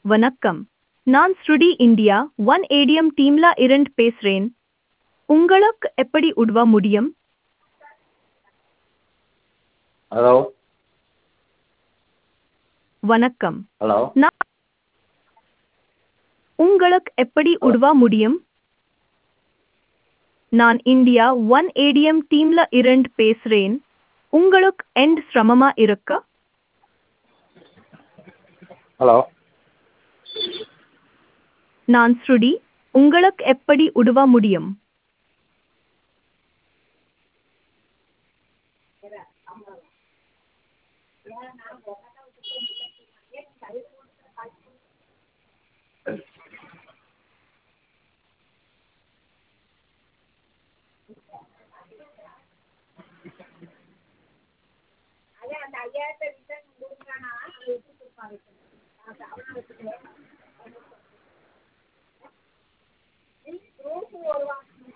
வணக்கம் நான் ஸ்ருடி இந்தியா ஒன் ஏடிஎம் டீம்ல இருந்து பேசுறேன் உங்களுக்கு எப்படி உதவ முடியும் ஹலோ வணக்கம் ஹலோ நான் உங்களுக்கு எப்படி உதவ முடியும் நான் இந்தியா ஒன் ஏடிஎம் டீம்ல இருந்து பேசுறேன் உங்களுக்கு எண்ட் சிரமமா இருக்க ஹலோ நான் ஸ்ருடி உங்களுக்கு எப்படி உதவ முடியும்